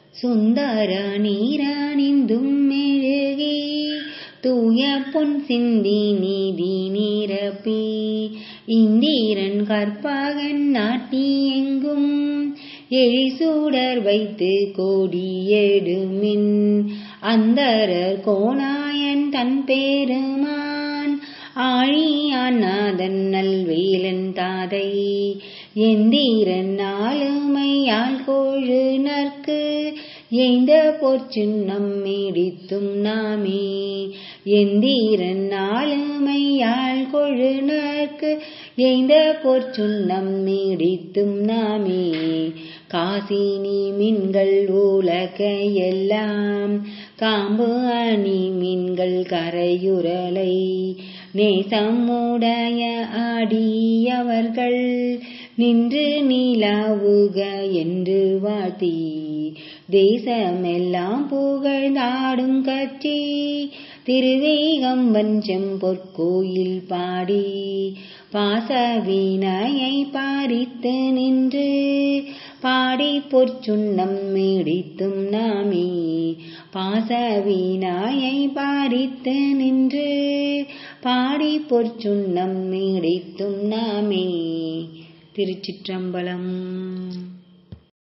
சுந்தர நீரணிந்தும் மெழுகி தூய பொன் சிந்தி நீதி நிரப்பி இந்திரன் கற்பகன் நாட்டி எங்கும் எழிசூடர் வைத்து கோடியெடுமின் அந்தரர் கோணாயன் தன் பேருமான் ஆழியானாதன் நல்வேலன் தாதை எந்திரன் ஆளுமையால் கொழுநர்க்கு எய்ந்த பொற்சுன்னம் மீடித்தும் நாமே எந்திரன் ஆளுமையால் கொழுநர்க்கு எய்ந்த பொற்சுன்னம் மீடித்தும் நாமே காசினி மீன்கள் உலகையெல்லாம் காம்பு அணி மீன்கள் கரையுரலை நேசமுடைய ஆடியவர்கள் நின்று நீலாவுக என்று வாழ்த்தி தேசமெல்லாம் புகழ்ந்தாடும் கட்சி திருவேகம்பன் செம்பொற்கோயில் பாடி பாசவினையை பாரித்து நின்று பாடி பொற்சுன்னம் மீடித்தும் நாமே பாசவினாயை பாரித்து நின்று பாடி பொற்சுன்னம் மீடித்தும் நாமே திருச்சிற்றம்பலம்